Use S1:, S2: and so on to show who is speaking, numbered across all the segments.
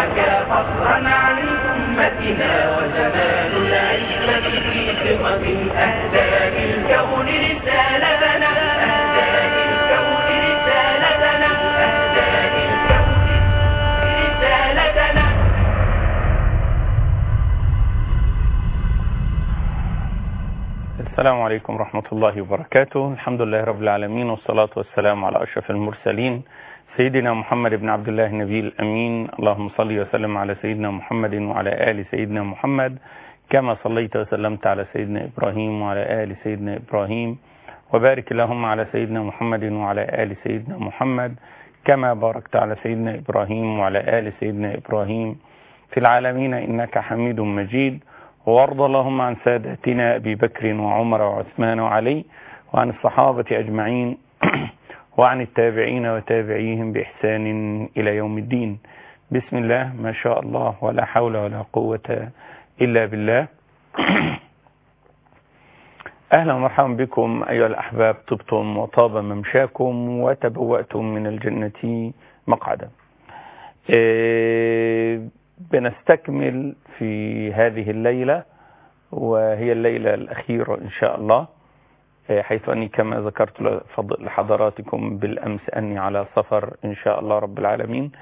S1: حكى فخرا عن أمتنا وزمان العزة في ثقة أهدى للكون رسالتنا أهدى للكون رسالتنا أهدى للكون رسالتنا
S2: السلام عليكم ورحمة الله وبركاته الحمد لله رب العالمين والصلاة والسلام على أشرف المرسلين سيدنا محمد بن عبد الله النبي الأمين اللهم صل وسلم على سيدنا محمد وعلى آل سيدنا محمد كما صليت وسلمت على سيدنا إبراهيم وعلى آل سيدنا إبراهيم وبارك اللهم على سيدنا محمد وعلى آل سيدنا محمد كما باركت على سيدنا إبراهيم وعلى آل سيدنا إبراهيم في العالمين إنك حميد مجيد وارض اللهم عن ساداتنا أبي بكر وعمر وعثمان وعلي وعن الصحابة أجمعين وعن التابعين وتابعيهم بإحسان إلى يوم الدين بسم الله ما شاء الله ولا حول ولا قوة إلا بالله أهلا ومرحبا بكم أيها الأحباب طبتم وطاب ممشاكم وتبوأتم من الجنة مقعدا إيه بنستكمل في هذه الليلة وهي الليلة الأخيرة إن شاء الله حيث أني كما ذكرت لحضراتكم بالأمس أني على سفر إن شاء الله رب العالمين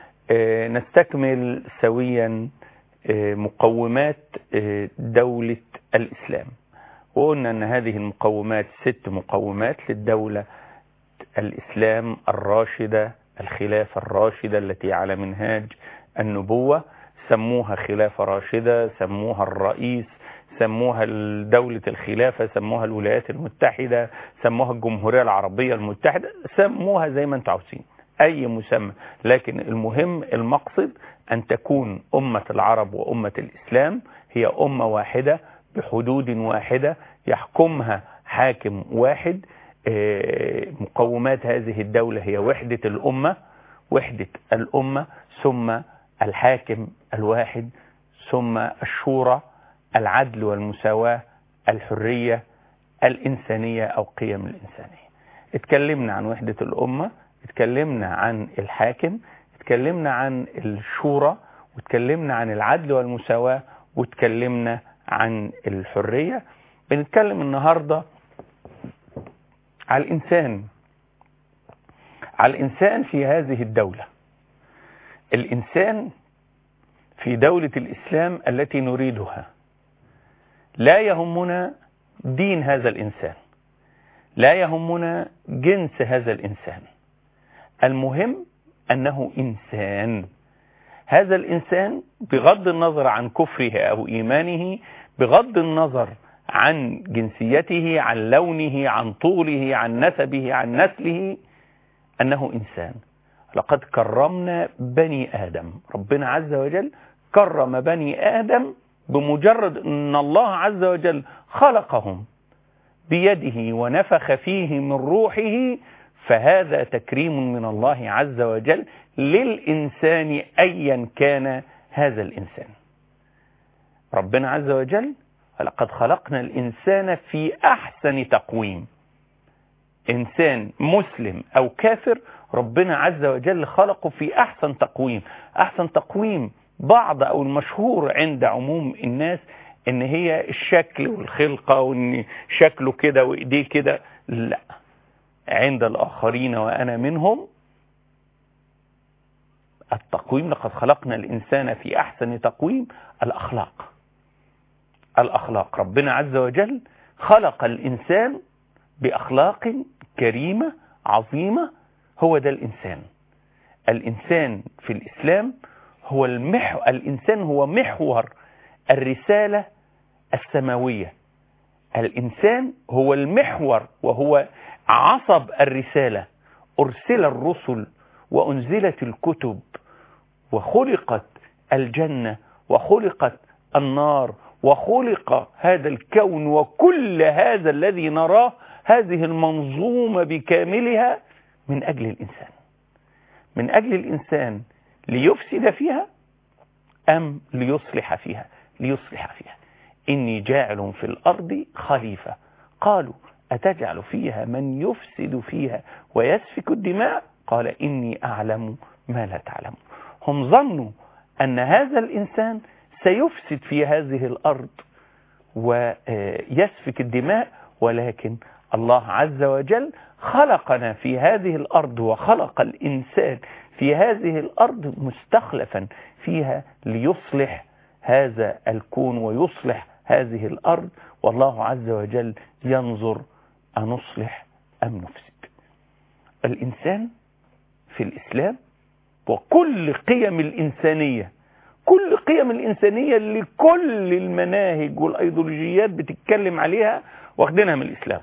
S2: نستكمل سويا مقومات دولة الإسلام وقلنا أن هذه المقومات ست مقومات للدولة الإسلام الراشدة الخلافة الراشدة التي على منهاج النبوة سموها خلافة راشدة سموها الرئيس سموها دولة الخلافة سموها الولايات المتحدة سموها الجمهورية العربية المتحدة سموها زي ما انتم عاوزين أي مسمى لكن المهم المقصد أن تكون أمة العرب وأمة الإسلام هي أمة واحدة بحدود واحدة يحكمها حاكم واحد مقومات هذه الدولة هي وحدة الأمة وحدة الأمة ثم الحاكم الواحد ثم الشورى العدل والمساواة الحرية الإنسانية أو قيم الإنسانية اتكلمنا عن وحدة الأمة اتكلمنا عن الحاكم اتكلمنا عن الشورى واتكلمنا عن العدل والمساواة واتكلمنا عن الحرية بنتكلم النهاردة على الإنسان على الإنسان في هذه الدولة الإنسان في دولة الإسلام التي نريدها لا يهمنا دين هذا الإنسان لا يهمنا جنس هذا الإنسان المهم أنه إنسان هذا الإنسان بغض النظر عن كفره أو إيمانه بغض النظر عن جنسيته عن لونه عن طوله عن نسبه عن نسله أنه إنسان لقد كرمنا بني آدم ربنا عز وجل كرم بني آدم بمجرد أن الله عز وجل خلقهم بيده ونفخ فيه من روحه فهذا تكريم من الله عز وجل للإنسان أيا كان هذا الإنسان ربنا عز وجل لقد خلقنا الإنسان في أحسن تقويم إنسان مسلم أو كافر ربنا عز وجل خلقه في أحسن تقويم أحسن تقويم بعض أو المشهور عند عموم الناس إن هي الشكل والخلقة وإن شكله كده وإيديه كده لا عند الآخرين وأنا منهم التقويم لقد خلقنا الإنسان في أحسن تقويم الأخلاق الأخلاق ربنا عز وجل خلق الإنسان بأخلاق كريمة عظيمة هو ده الإنسان الإنسان في الإسلام هو المحو الإنسان هو محور الرسالة السماوية الإنسان هو المحور وهو عصب الرسالة أرسل الرسل وأنزلت الكتب وخلقت الجنة وخلقت النار وخلق هذا الكون وكل هذا الذي نراه هذه المنظومة بكاملها من أجل الإنسان من أجل الإنسان ليفسد فيها أم ليصلح فيها ليصلح فيها إني جاعل في الأرض خليفة قالوا أتجعل فيها من يفسد فيها ويسفك الدماء قال إني أعلم ما لا تعلم هم ظنوا أن هذا الإنسان سيفسد في هذه الأرض ويسفك الدماء ولكن الله عز وجل خلقنا في هذه الأرض وخلق الإنسان في هذه الأرض مستخلفا فيها ليصلح هذا الكون ويصلح هذه الأرض والله عز وجل ينظر أنصلح أم نفسد الإنسان في الإسلام وكل قيم الإنسانية كل قيم الإنسانية اللي كل المناهج والأيديولوجيات بتتكلم عليها واخدينها من الإسلام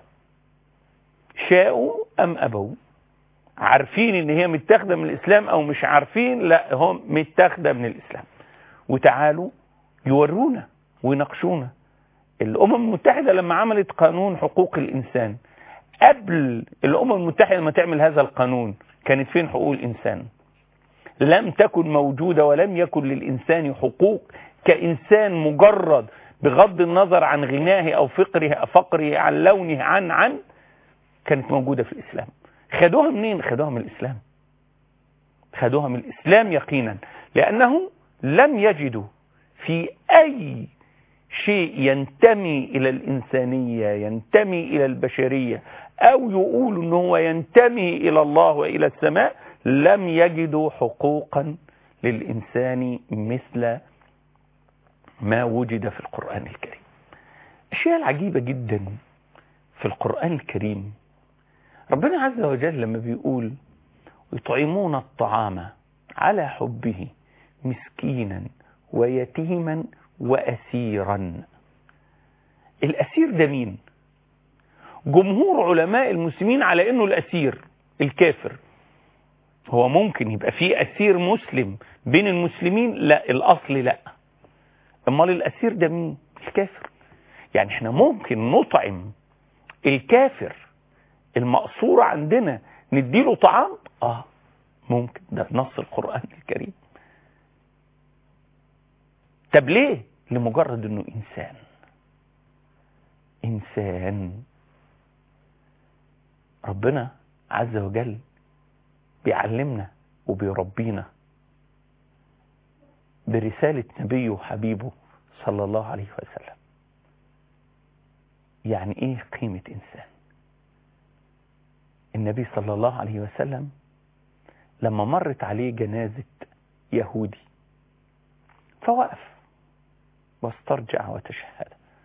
S2: شاءوا أم أبوا عارفين ان هي متاخده من الاسلام او مش عارفين لا هم متاخده من الاسلام وتعالوا يورونا ويناقشونا الامم المتحده لما عملت قانون حقوق الانسان قبل الامم المتحده ما تعمل هذا القانون كانت فين حقوق الانسان لم تكن موجوده ولم يكن للانسان حقوق كانسان مجرد بغض النظر عن غناه او فقره فقره عن لونه عن عن كانت موجوده في الاسلام خدوها منين خدوها من الإسلام خدوها من الإسلام يقينا لأنه لم يجدوا في أي شيء ينتمي إلى الإنسانية ينتمي إلى البشرية أو يقول أنه هو ينتمي إلى الله وإلى السماء لم يجدوا حقوقا للإنسان مثل ما وجد في القرآن الكريم الأشياء العجيبة جدا في القرآن الكريم ربنا عز وجل لما بيقول يطعمون الطعام على حبه مسكينا ويتيما وأسيرا الأسير ده مين جمهور علماء المسلمين على انه الأسير الكافر هو ممكن يبقى فيه أسير مسلم بين المسلمين لا الأصل لا امال الأسير ده مين الكافر يعني احنا ممكن نطعم الكافر المقصورة عندنا نديله طعام اه ممكن ده نص القرآن الكريم طب ليه لمجرد انه انسان انسان ربنا عز وجل بيعلمنا وبيربينا برسالة نبيه وحبيبه صلى الله عليه وسلم يعني ايه قيمة انسان النبي صلى الله عليه وسلم لما مرت عليه جنازة يهودي فوقف واسترجع وتشهد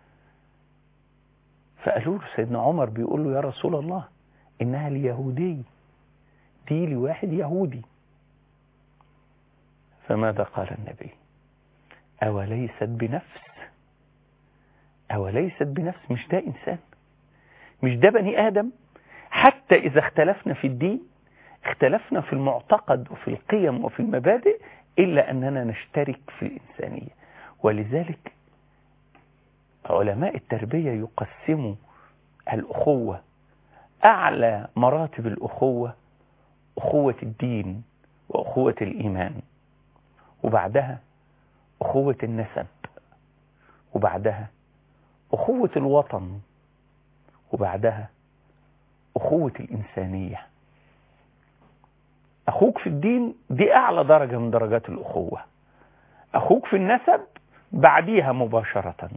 S2: فقالوا له سيدنا عمر بيقول له يا رسول الله إنها اليهودي دي لواحد يهودي فماذا قال النبي أوليست بنفس أوليست بنفس مش ده إنسان مش ده بني آدم حتى إذا اختلفنا في الدين اختلفنا في المعتقد وفي القيم وفي المبادئ إلا أننا نشترك في الإنسانية ولذلك علماء التربية يقسموا الأخوة أعلى مراتب الأخوة أخوة الدين وأخوة الإيمان وبعدها أخوة النسب وبعدها أخوة الوطن وبعدها أخوة الإنسانية أخوك في الدين دي أعلى درجة من درجات الأخوة أخوك في النسب بعديها مباشرة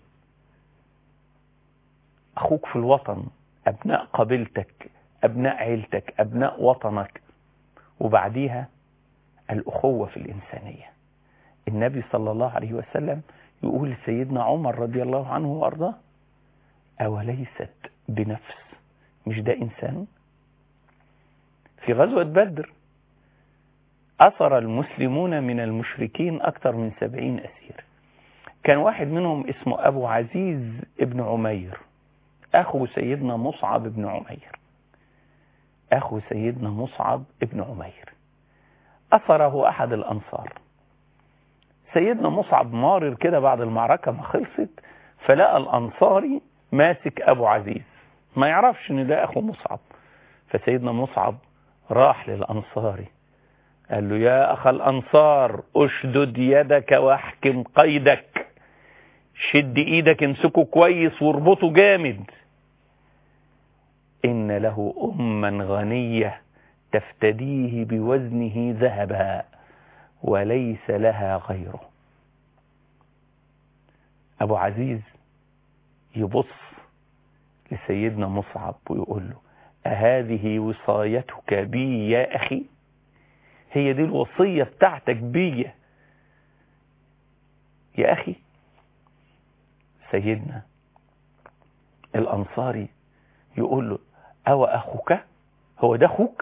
S2: أخوك في الوطن أبناء قبيلتك أبناء عيلتك أبناء وطنك وبعديها الأخوة في الإنسانية النبي صلى الله عليه وسلم يقول سيدنا عمر رضي الله عنه وأرضاه أوليست بنفس مش ده إنسان في غزوة بدر أثر المسلمون من المشركين أكثر من سبعين أسير كان واحد منهم اسمه أبو عزيز ابن عمير أخو سيدنا مصعب ابن عمير أخو سيدنا مصعب ابن عمير أثره أحد الأنصار سيدنا مصعب مارر كده بعد المعركة ما خلصت فلقى الأنصاري ماسك أبو عزيز ما يعرفش ان ده أخو مصعب فسيدنا مصعب راح للأنصاري قال له يا أخ الأنصار أشدد يدك واحكم قيدك شد إيدك امسكه كويس واربطه جامد إن له أما غنية تفتديه بوزنه ذهبا وليس لها غيره أبو عزيز يبص لسيدنا مصعب ويقول له أهذه وصايتك بي يا أخي هي دي الوصية بتاعتك بي يا أخي سيدنا الأنصاري يقول له أو أخوك هو ده أخوك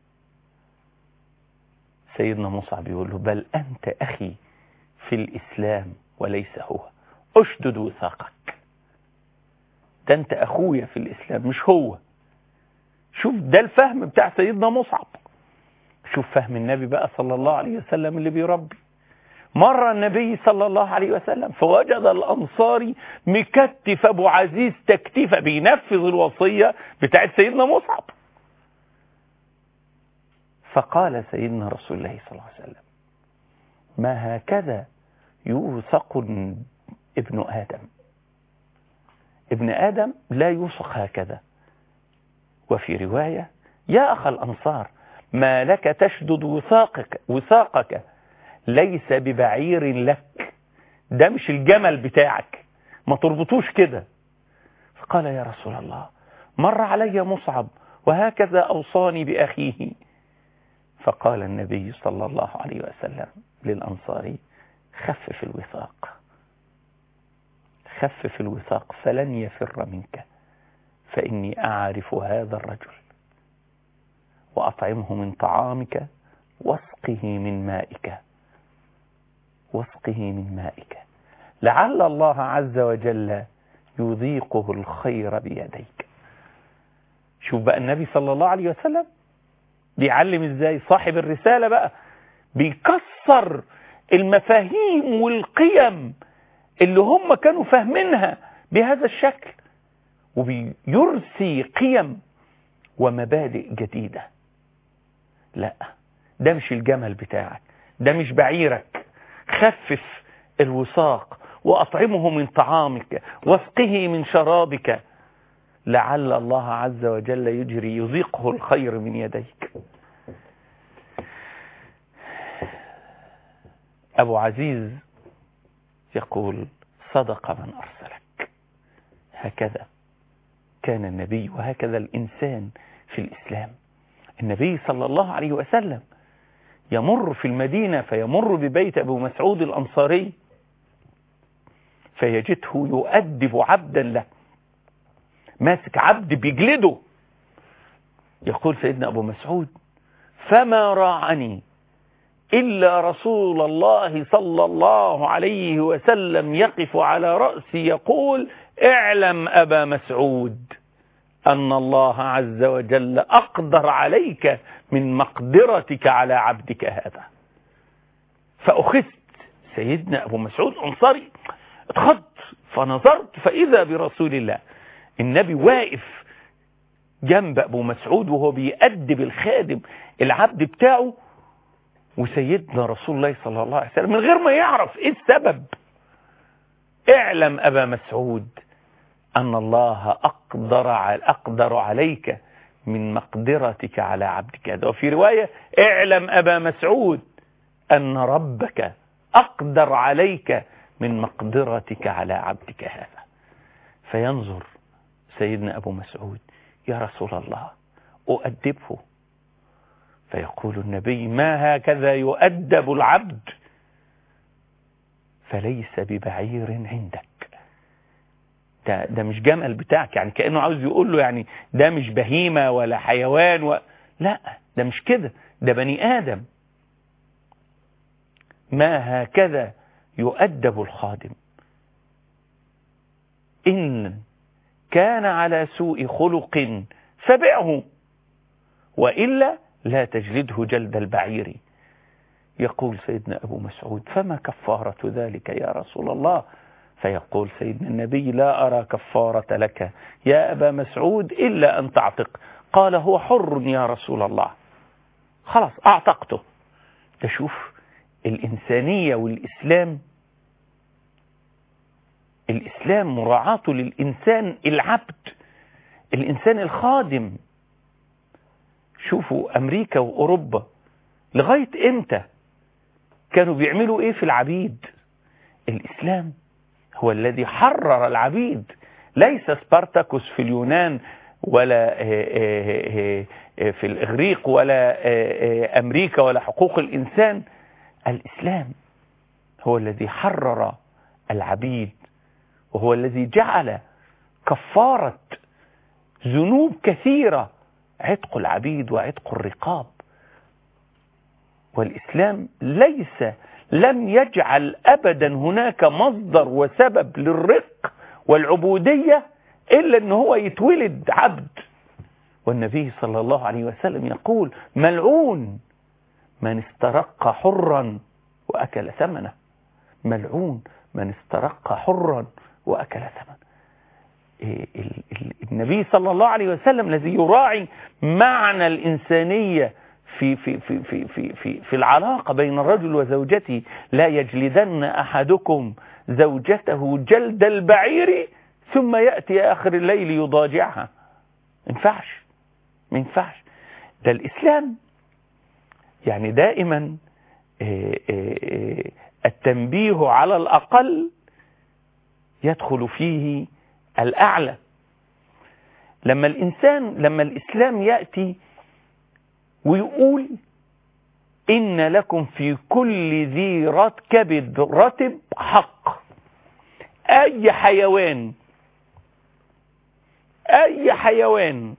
S2: سيدنا مصعب يقول له بل أنت أخي في الإسلام وليس هو أشدد وثاقك ده أنت أخويا في الإسلام مش هو شوف ده الفهم بتاع سيدنا مصعب شوف فهم النبي بقى صلى الله عليه وسلم اللي بيربي مر النبي صلى الله عليه وسلم فوجد الأنصاري مكتف أبو عزيز تكتيفة بينفذ الوصية بتاعت سيدنا مصعب فقال سيدنا رسول الله صلى الله عليه وسلم ما هكذا يوثق ابن آدم ابن آدم لا يوثق هكذا وفي رواية يا أخ الأنصار ما لك تشدد وثاقك وثاقك ليس ببعير لك ده مش الجمل بتاعك ما تربطوش كده فقال يا رسول الله مر علي مصعب وهكذا أوصاني بأخيه فقال النبي صلى الله عليه وسلم للأنصاري خفف الوثاق خفف الوثاق فلن يفر منك فإني أعرف هذا الرجل وأطعمه من طعامك واسقه من مائك واسقه من مائك لعل الله عز وجل يذيقه الخير بيديك شوف بقى النبي صلى الله عليه وسلم بيعلم ازاي صاحب الرسالة بقى بيكسر المفاهيم والقيم اللي هم كانوا فاهمينها بهذا الشكل وبيرسي قيم ومبادئ جديدة لا ده مش الجمل بتاعك ده مش بعيرك خفف الوثاق وأطعمه من طعامك واسقه من شرابك لعل الله عز وجل يجري يذيقه الخير من يديك أبو عزيز يقول صدق من أرسلك هكذا كان النبي وهكذا الإنسان في الإسلام النبي صلى الله عليه وسلم يمر في المدينة فيمر ببيت أبو مسعود الأنصاري فيجده يؤدب عبدا له ماسك عبد بيجلده يقول سيدنا أبو مسعود فما راعني إلا رسول الله صلى الله عليه وسلم يقف على رأسي يقول اعلم أبا مسعود أن الله عز وجل أقدر عليك من مقدرتك على عبدك هذا فأخذت سيدنا أبو مسعود أنصاري اتخذ فنظرت فإذا برسول الله النبي واقف جنب أبو مسعود وهو بيأدب الخادم العبد بتاعه وسيدنا رسول الله صلى الله عليه وسلم من غير ما يعرف ايه السبب اعلم أبا مسعود أن الله أقدر, أقدر عليك من مقدرتك على عبدك هذا وفي رواية اعلم أبا مسعود أن ربك أقدر عليك من مقدرتك على عبدك هذا فينظر سيدنا أبو مسعود يا رسول الله أؤدبه فيقول النبي ما هكذا يؤدب العبد فليس ببعير عندك ده, ده مش جمل بتاعك يعني كأنه عاوز يقول له يعني ده مش بهيمة ولا حيوان و... لا ده مش كده ده بني آدم ما هكذا يؤدب الخادم إن كان على سوء خلق فبعه وإلا لا تجلده جلد البعير يقول سيدنا أبو مسعود فما كفارة ذلك يا رسول الله فيقول سيدنا النبي لا أرى كفارة لك يا أبا مسعود إلا أن تعتق قال هو حر يا رسول الله خلاص أعتقته تشوف الإنسانية والإسلام الإسلام مراعاته للإنسان العبد الإنسان الخادم شوفوا أمريكا وأوروبا لغاية إمتى كانوا بيعملوا ايه في العبيد الاسلام هو الذي حرر العبيد ليس سبارتاكوس في اليونان ولا في الإغريق ولا أمريكا ولا حقوق الإنسان الإسلام هو الذي حرر العبيد وهو الذي جعل كفارة ذنوب كثيرة عتق العبيد وعتق الرقاب والإسلام ليس لم يجعل أبدا هناك مصدر وسبب للرق والعبودية إلا أن هو يتولد عبد والنبي صلى الله عليه وسلم يقول ملعون من استرق حرا وأكل ثمنه ملعون من استرق حرا وأكل ثمنه النبي صلى الله عليه وسلم الذي يراعي معنى الإنسانية في في في في في في, في العلاقة بين الرجل وزوجته لا يجلدن أحدكم زوجته جلد البعير ثم يأتي آخر الليل يضاجعها ما ينفعش ما ينفعش ده الإسلام يعني دائما التنبيه على الأقل يدخل فيه الأعلى لما الإنسان لما الإسلام يأتي ويقول إن لكم في كل ذي رت كبد رتب حق أي حيوان أي حيوان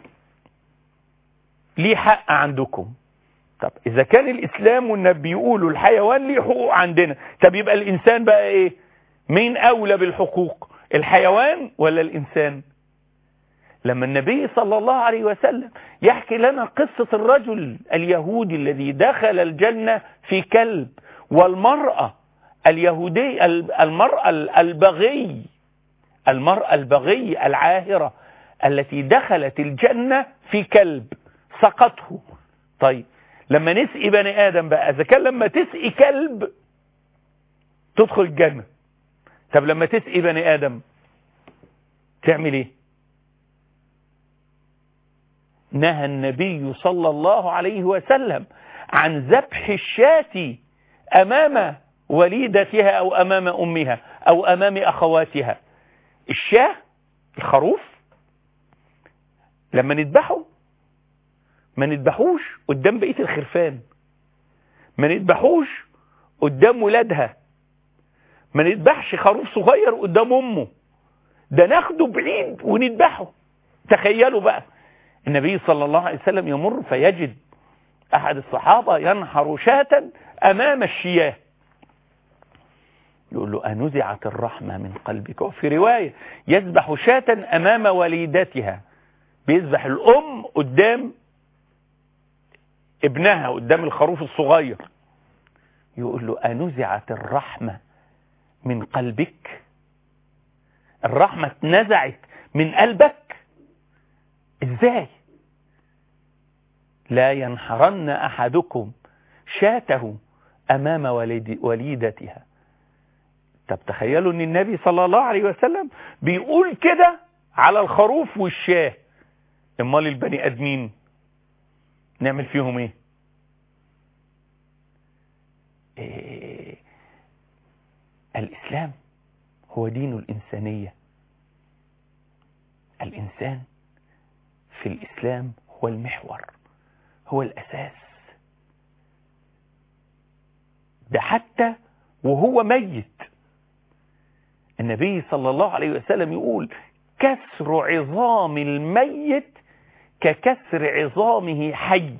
S2: ليه حق عندكم طب إذا كان الإسلام والنبي يقولوا الحيوان ليه حقوق عندنا طب يبقى الإنسان بقى إيه مين أولى بالحقوق الحيوان ولا الإنسان لما النبي صلى الله عليه وسلم يحكي لنا قصة الرجل اليهودي الذي دخل الجنة في كلب والمرأة اليهودي المرأة البغي المرأة البغي العاهرة التي دخلت الجنة في كلب سقطه طيب لما نسقي بني آدم بقى إذا كان لما تسقي كلب تدخل الجنة طب لما تسقي بني آدم تعمل ايه نهى النبي صلى الله عليه وسلم عن ذبح الشاة أمام وليدتها أو أمام أمها أو أمام أخواتها الشاه الخروف لما نذبحه ما نذبحوش قدام بقية الخرفان ما نذبحوش قدام ولادها ما نذبحش خروف صغير قدام امه ده ناخده بعيد ونذبحه تخيلوا بقى النبي صلى الله عليه وسلم يمر فيجد احد الصحابة ينحر شاة امام الشياه يقول له أنزعت الرحمة من قلبك وفي رواية يذبح شاة أمام وليدتها بيذبح الأم قدام ابنها قدام الخروف الصغير يقول له أنزعت الرحمة من قلبك الرحمة اتنزعت من قلبك ازاي لا ينحرن أحدكم شاته أمام وليد وليدتها طب تخيلوا ان النبي صلى الله عليه وسلم بيقول كده على الخروف والشاه امال البني ادمين نعمل فيهم ايه, إيه الاسلام هو دين الانسانية الانسان في الاسلام هو المحور هو الاساس ده حتى وهو ميت النبي صلى الله عليه وسلم يقول كسر عظام الميت ككسر عظامه حي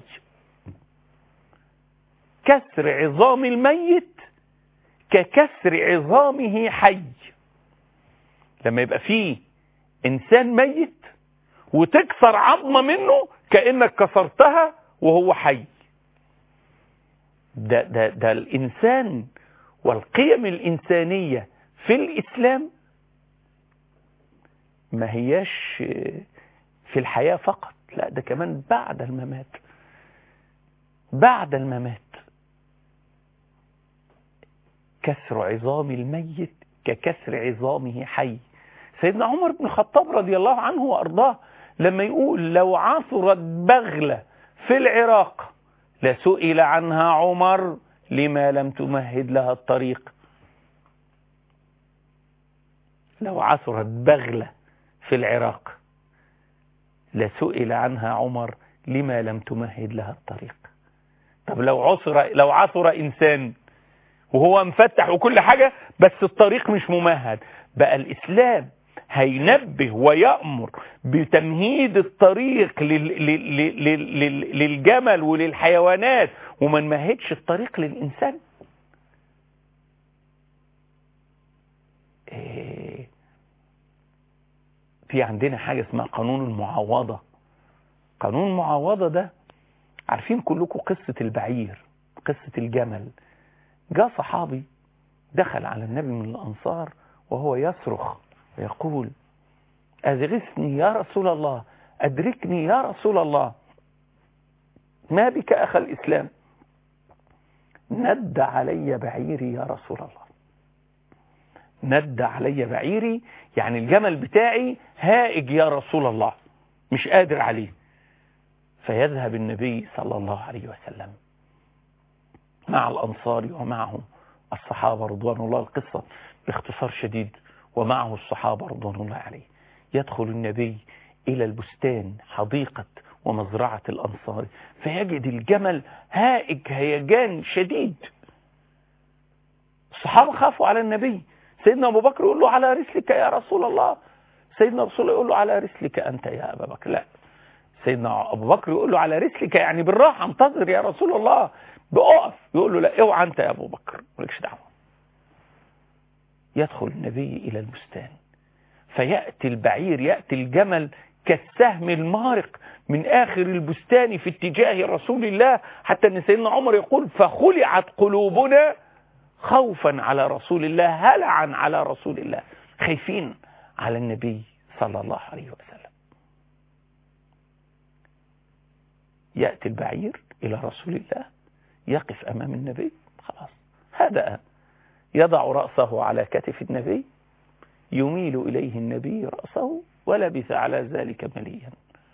S2: كسر عظام الميت ككسر عظامه حي لما يبقى فيه انسان ميت وتكسر عظمة منه كأنك كسرتها وهو حي ده, ده, ده الإنسان والقيم الإنسانية في الإسلام ما هياش في الحياة فقط لا ده كمان بعد الممات بعد الممات كسر عظام الميت ككسر عظامه حي سيدنا عمر بن الخطاب رضي الله عنه وأرضاه لما يقول لو عثرت بغلة في العراق لسئل عنها عمر لما لم تمهد لها الطريق لو عثرت بغلة في العراق لسئل عنها عمر لما لم تمهد لها الطريق طب لو عثر لو عثر انسان وهو مفتح وكل حاجة بس الطريق مش ممهد بقى الاسلام هينبه ويأمر بتمهيد الطريق لل... لل... لل... لل... للجمل وللحيوانات وما نمهدش الطريق للإنسان إيه... في عندنا حاجة اسمها قانون المعاوضة قانون المعاوضة ده عارفين كلكم قصة البعير قصة الجمل جاء صحابي دخل على النبي من الأنصار وهو يصرخ ويقول أدغثني يا رسول الله أدركني يا رسول الله ما بك أخ الإسلام ند علي بعيري يا رسول الله ند علي بعيري يعني الجمل بتاعي هائج يا رسول الله مش قادر عليه فيذهب النبي صلى الله عليه وسلم مع الأنصار ومعه الصحابة رضوان الله القصة باختصار شديد ومعه الصحابة رضوان الله عليه يدخل النبي إلى البستان حديقة ومزرعة الأنصار فيجد الجمل هائج هيجان شديد الصحابة خافوا على النبي سيدنا أبو بكر يقول له على رسلك يا رسول الله سيدنا رسول الله يقول له على رسلك أنت يا أبا بكر لا سيدنا أبو بكر يقول له على رسلك يعني بالراحة انتظر يا رسول الله بأقف يقول له لا اوعى أنت يا أبو بكر مالكش دعوة يدخل النبي إلى البستان فيأتي البعير يأتي الجمل كالسهم المارق من آخر البستان في اتجاه رسول الله حتى أن سيدنا عمر يقول فخلعت قلوبنا خوفا على رسول الله هلعا على رسول الله خايفين على النبي صلى الله عليه وسلم يأتي البعير إلى رسول الله يقف أمام النبي خلاص هذا يضع رأسه على كتف النبي يميل إليه النبي رأسه ولبث على ذلك مليا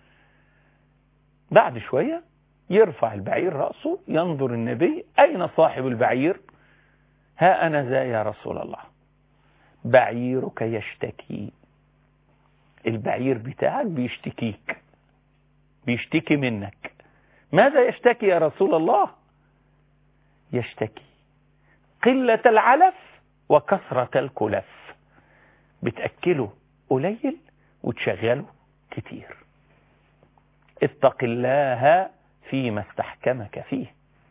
S2: بعد شوية يرفع البعير رأسه ينظر النبي أين صاحب البعير ها أنا ذا يا رسول الله بعيرك يشتكي البعير بتاعك بيشتكيك بيشتكي منك ماذا يشتكي يا رسول الله يشتكي قلة العلف وكثرة الكلف بتأكله قليل وتشغله كتير اتق الله فيما استحكمك فيه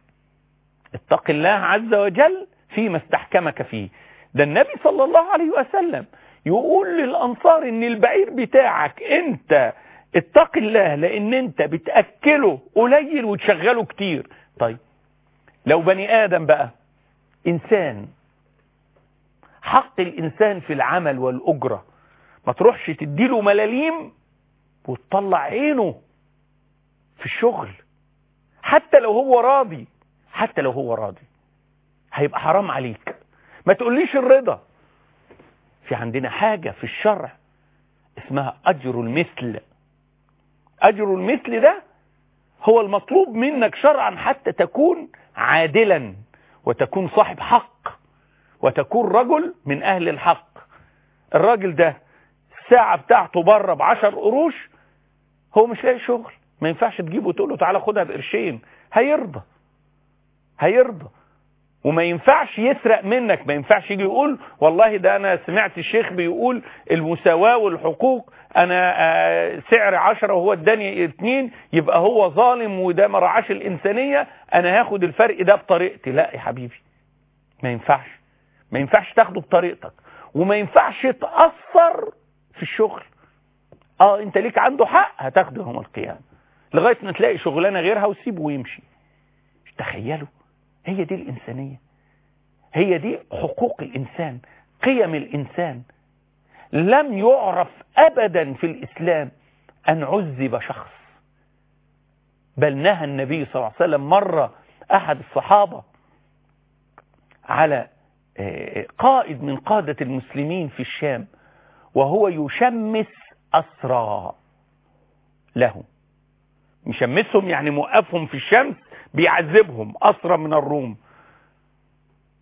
S2: اتق الله عز وجل فيما استحكمك فيه ده النبي صلى الله عليه وسلم يقول للأنصار ان البعير بتاعك انت اتق الله لان انت بتأكله قليل وتشغله كتير طيب لو بني آدم بقى إنسان حق الإنسان في العمل والأجرة ما تروحش تديله ملاليم وتطلع عينه في الشغل حتى لو هو راضي حتى لو هو راضي هيبقى حرام عليك ما تقوليش الرضا في عندنا حاجة في الشرع اسمها أجر المثل أجر المثل ده هو المطلوب منك شرعا حتى تكون عادلا وتكون صاحب حق وتكون رجل من أهل الحق الراجل ده الساعة بتاعته بره بعشر قروش هو مش لاقي شغل ما ينفعش تجيبه وتقول له تعالى خدها بقرشين هيرضى هيرضى وما ينفعش يسرق منك ما ينفعش يجي يقول والله ده انا سمعت الشيخ بيقول المساواة والحقوق انا سعر عشرة وهو اداني اتنين يبقى هو ظالم وده ما رعاش الانسانية انا هاخد الفرق ده بطريقتي لا يا حبيبي ما ينفعش ما ينفعش تاخده بطريقتك وما ينفعش تأثر في الشغل اه انت ليك عنده حق هتاخده يوم القيامة لغاية ما تلاقي شغلانة غيرها وسيبه ويمشي تخيلوا هي دي الإنسانية هي دي حقوق الإنسان قيم الإنسان لم يعرف أبدا في الإسلام أن عذب شخص بل نهى النبي صلى الله عليه وسلم مرة أحد الصحابة على قائد من قادة المسلمين في الشام وهو يشمس أسرى له مشمسهم يعني موقفهم في الشمس بيعذبهم أسرى من الروم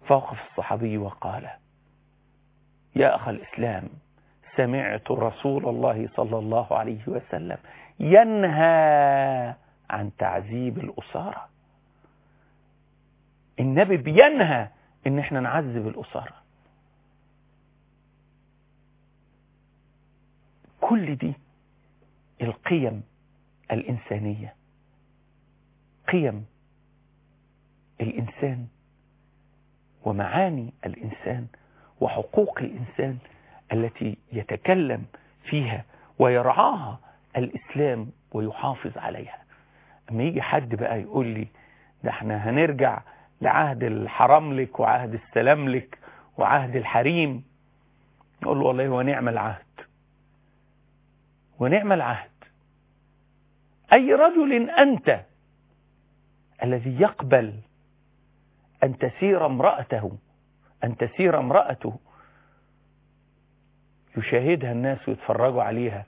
S2: فوقف الصحابي وقال يا أخ الإسلام سمعت رسول الله صلى الله عليه وسلم ينهى عن تعذيب الأسارة النبي بينهى ان احنا نعذب الأسارة كل دي القيم الإنسانية قيم الإنسان ومعاني الإنسان وحقوق الإنسان التي يتكلم فيها ويرعاها الإسلام ويحافظ عليها أما يجي حد بقى يقول لي ده احنا هنرجع لعهد الحرام لك وعهد السلام لك وعهد الحريم نقول له والله ونعم العهد ونعم العهد أي رجل أنت الذي يقبل أن تسير امرأته أن تسير امرأته يشاهدها الناس ويتفرجوا عليها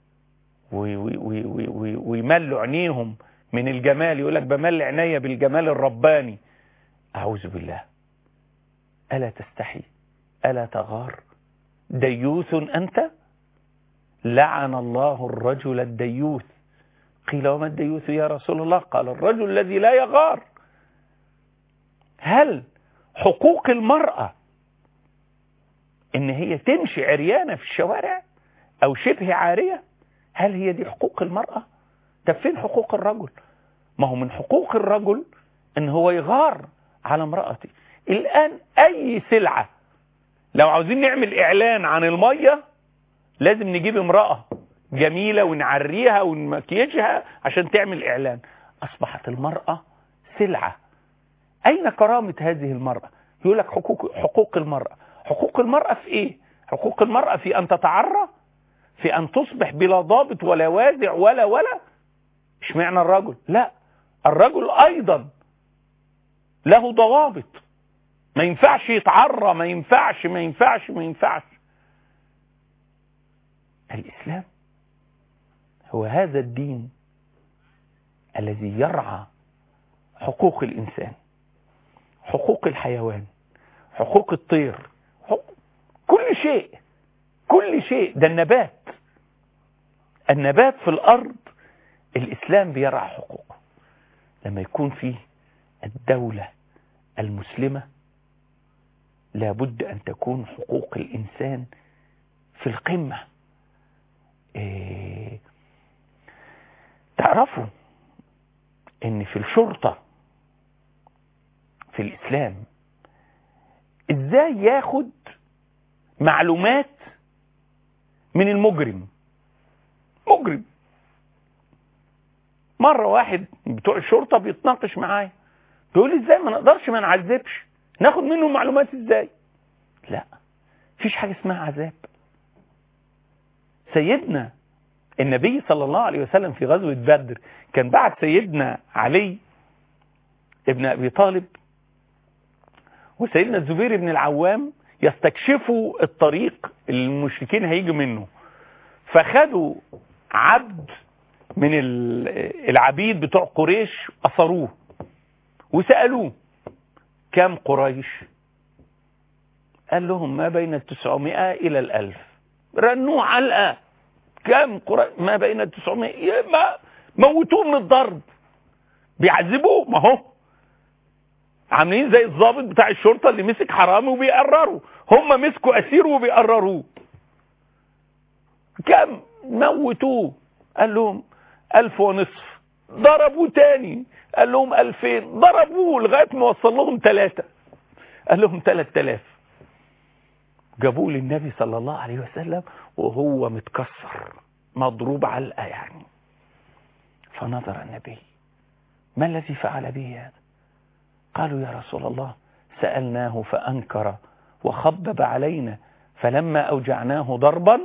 S2: ويملوا عينيهم من الجمال يقول لك بمل عينيا بالجمال الرباني أعوذ بالله ألا تستحي ألا تغار ديوث أنت لعن الله الرجل الديوث قيل وما الديوث يا رسول الله قال الرجل الذي لا يغار هل حقوق المرأة ان هي تمشي عريانة في الشوارع او شبه عارية هل هي دي حقوق المرأة طب فين حقوق الرجل ما هو من حقوق الرجل ان هو يغار على امرأته الان اي سلعة لو عاوزين نعمل اعلان عن المية لازم نجيب امرأة جميلة ونعريها ونمكيجها عشان تعمل اعلان اصبحت المرأة سلعة اين كرامة هذه المرأة يقول لك حقوق, حقوق المرأة حقوق المرأة في ايه حقوق المرأة في ان تتعرى في ان تصبح بلا ضابط ولا وازع ولا ولا مش معنى الرجل لا الرجل ايضا له ضوابط ما ينفعش يتعرى ما ينفعش ما ينفعش ما ينفعش الاسلام هو هذا الدين الذي يرعى حقوق الانسان حقوق الحيوان حقوق الطير حقوق كل شيء كل شيء ده النبات النبات في الأرض الإسلام بيرعى حقوقه لما يكون فيه الدولة المسلمة لابد أن تكون حقوق الإنسان في القمة إيه تعرفوا ان في الشرطة في الإسلام ازاي ياخد معلومات من المجرم مجرم مرة واحد بتوع الشرطة بيتناقش معايا بيقول لي ازاي ما نقدرش ما نعذبش ناخد منه معلومات ازاي لا فيش حاجة اسمها عذاب سيدنا النبي صلى الله عليه وسلم في غزوة بدر كان بعد سيدنا علي ابن أبي طالب وسيدنا الزبير بن العوام يستكشفوا الطريق اللي المشركين هيجوا منه فخدوا عبد من العبيد بتوع قريش أثروه وسألوه كم قريش قال لهم ما بين التسعمائة إلى الألف رنوه علقة كم قريش ما بين التسعمائة ما موتوه من الضرب بيعذبوه ما هو عاملين زي الضابط بتاع الشرطة اللي مسك حرامي وبيقرروا هم مسكوا أسير وبيقرروه كم موتوه قال لهم ألف ونصف ضربوا تاني قال لهم ألفين ضربوه لغاية ما وصل لهم ثلاثة قال لهم ثلاث تلاف جابوه للنبي صلى الله عليه وسلم وهو متكسر مضروب علقة يعني فنظر النبي ما الذي فعل به هذا قالوا يا رسول الله سألناه فأنكر وخبب علينا فلما أوجعناه ضربا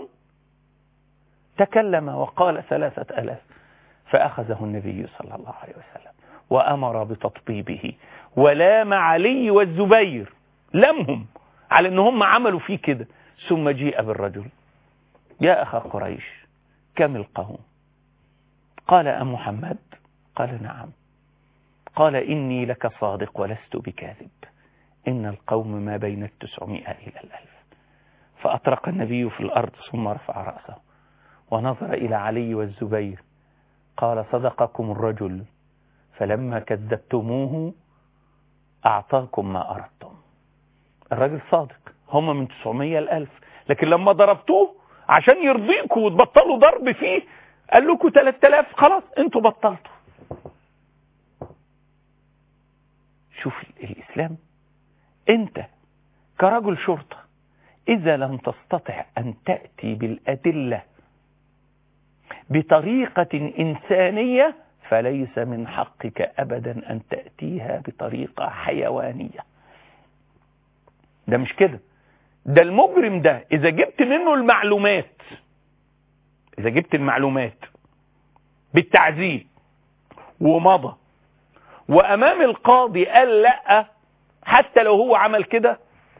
S2: تكلم وقال ثلاثة ألاف فأخذه النبي صلى الله عليه وسلم وأمر بتطبيبه ولام علي والزبير لمهم على ان هم عملوا فيه كده ثم جيء بالرجل يا أخا قريش كم القوم قال أم محمد قال نعم قال إني لك صادق ولست بكاذب إن القوم ما بين التسعمائة إلى الألف فأطرق النبي في الأرض ثم رفع رأسه ونظر إلى علي والزبير قال صدقكم الرجل فلما كذبتموه أعطاكم ما أردتم الراجل صادق هم من 900 الألف لكن لما ضربتوه عشان يرضيكم وتبطلوا ضرب فيه قال لكم 3000 خلاص انتوا بطلتوا شوف الإسلام انت كرجل شرطة إذا لم تستطع أن تأتي بالأدلة بطريقة إنسانية فليس من حقك أبدا أن تأتيها بطريقة حيوانية ده مش كده ده المجرم ده إذا جبت منه المعلومات إذا جبت المعلومات بالتعذيب ومضى وأمام القاضي قال لأ حتى لو هو عمل كده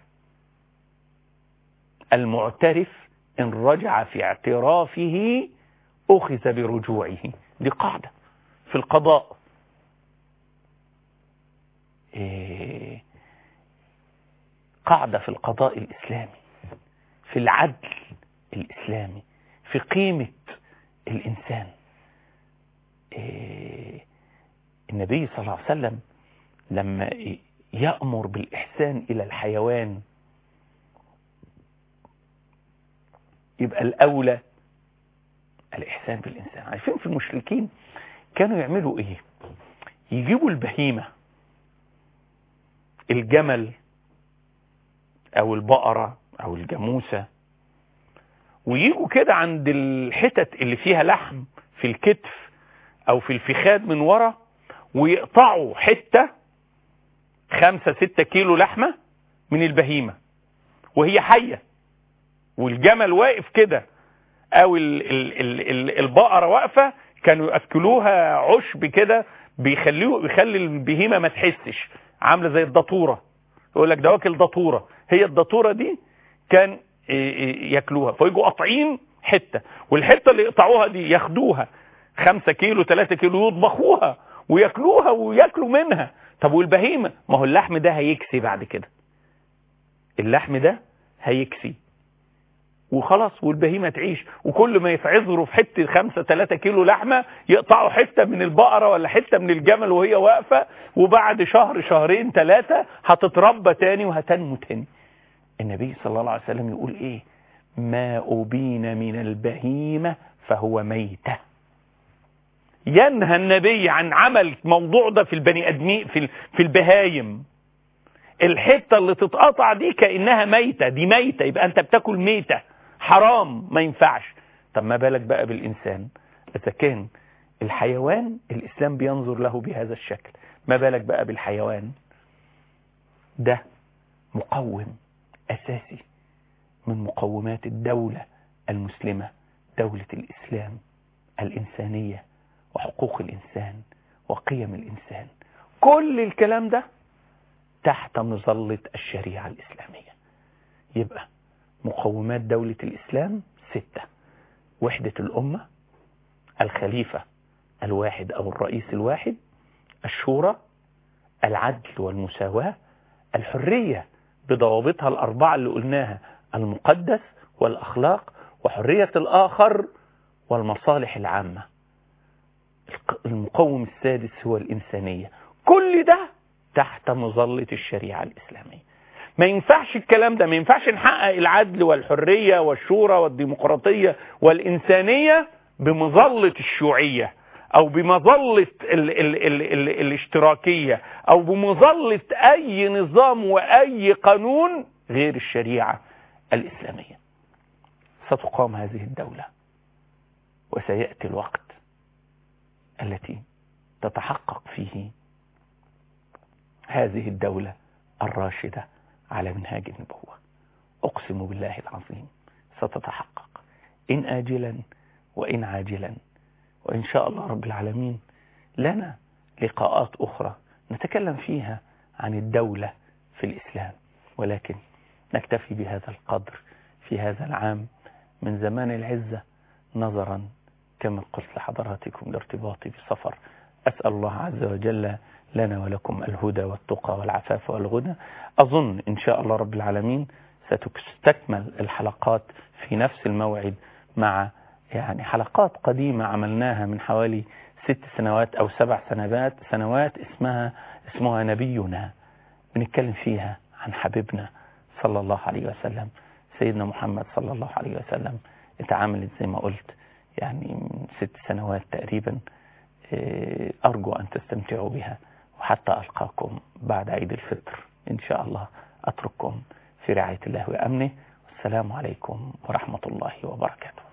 S2: المعترف إن رجع في اعترافه أخذ برجوعه دي قاعدة في القضاء إيه قاعدة في القضاء الإسلامي في العدل الإسلامي في قيمة الإنسان إيه النبي صلى الله عليه وسلم لما يأمر بالإحسان إلى الحيوان يبقى الأولى الإحسان بالإنسان عارفين في المشركين كانوا يعملوا إيه يجيبوا البهيمة الجمل أو البقرة أو الجاموسة ويجوا كده عند الحتت اللي فيها لحم في الكتف أو في الفخاد من ورا ويقطعوا حتة خمسة ستة كيلو لحمة من البهيمة وهي حية والجمل واقف كده او ال ال ال ال البقرة واقفة كانوا يأكلوها عشب كده بيخليه بيخلي البهيمة ما تحسش عاملة زي الدطورة يقول لك ده واكل دطورة هي الدطورة دي كان ياكلوها فيجوا قاطعين حتة والحتة اللي يقطعوها دي ياخدوها خمسة كيلو ثلاثة كيلو يطبخوها وياكلوها وياكلوا منها طب والبهيمة ما هو اللحم ده هيكسي بعد كده اللحم ده هيكسي وخلاص والبهيمة تعيش وكل ما يتعذروا في حتة خمسة ثلاثة كيلو لحمة يقطعوا حتة من البقرة ولا حتة من الجمل وهي واقفة وبعد شهر شهرين ثلاثة هتتربى تاني وهتنمو تاني النبي صلى الله عليه وسلم يقول ايه ما أبين من البهيمة فهو ميتة ينهى النبي عن عمل موضوع ده في البني ادمين في في البهايم الحته اللي تتقطع دي كانها ميته دي ميته يبقى انت بتاكل ميته حرام ما ينفعش طب ما بالك بقى بالانسان اذا كان الحيوان الاسلام بينظر له بهذا الشكل ما بالك بقى بالحيوان ده مقوم اساسي من مقومات الدوله المسلمه دوله الاسلام الانسانيه وحقوق الإنسان وقيم الإنسان كل الكلام ده تحت مظلة الشريعة الإسلامية يبقى مقومات دولة الإسلام ستة وحدة الأمة الخليفة الواحد أو الرئيس الواحد الشورى العدل والمساواة الحرية بضوابطها الأربعة اللي قلناها المقدس والأخلاق وحرية الآخر والمصالح العامة المقوم السادس هو الإنسانية كل ده تحت مظلة الشريعة الإسلامية ما ينفعش الكلام ده ما ينفعش نحقق العدل والحرية والشورى والديمقراطية والإنسانية بمظلة الشيوعية أو بمظلة ال ال ال ال الاشتراكية أو بمظلة أي نظام وأي قانون غير الشريعة الإسلامية ستقام هذه الدولة وسيأتي الوقت التي تتحقق فيه هذه الدولة الراشدة على منهاج النبوة أقسم بالله العظيم ستتحقق إن آجلا وإن عاجلا وإن شاء الله رب العالمين لنا لقاءات أخرى نتكلم فيها عن الدولة في الإسلام ولكن نكتفي بهذا القدر في هذا العام من زمان العزة نظرا كما قلت لحضراتكم لارتباطي بسفر أسأل الله عز وجل لنا ولكم الهدى والتقى والعفاف والغنى أظن إن شاء الله رب العالمين ستستكمل الحلقات في نفس الموعد مع يعني حلقات قديمة عملناها من حوالي ست سنوات أو سبع سنوات سنوات اسمها اسمها نبينا بنتكلم فيها عن حبيبنا صلى الله عليه وسلم سيدنا محمد صلى الله عليه وسلم اتعاملت زي ما قلت يعني من ست سنوات تقريبا أرجو أن تستمتعوا بها وحتى ألقاكم بعد عيد الفطر إن شاء الله أترككم في رعاية الله وأمنه والسلام عليكم ورحمة الله وبركاته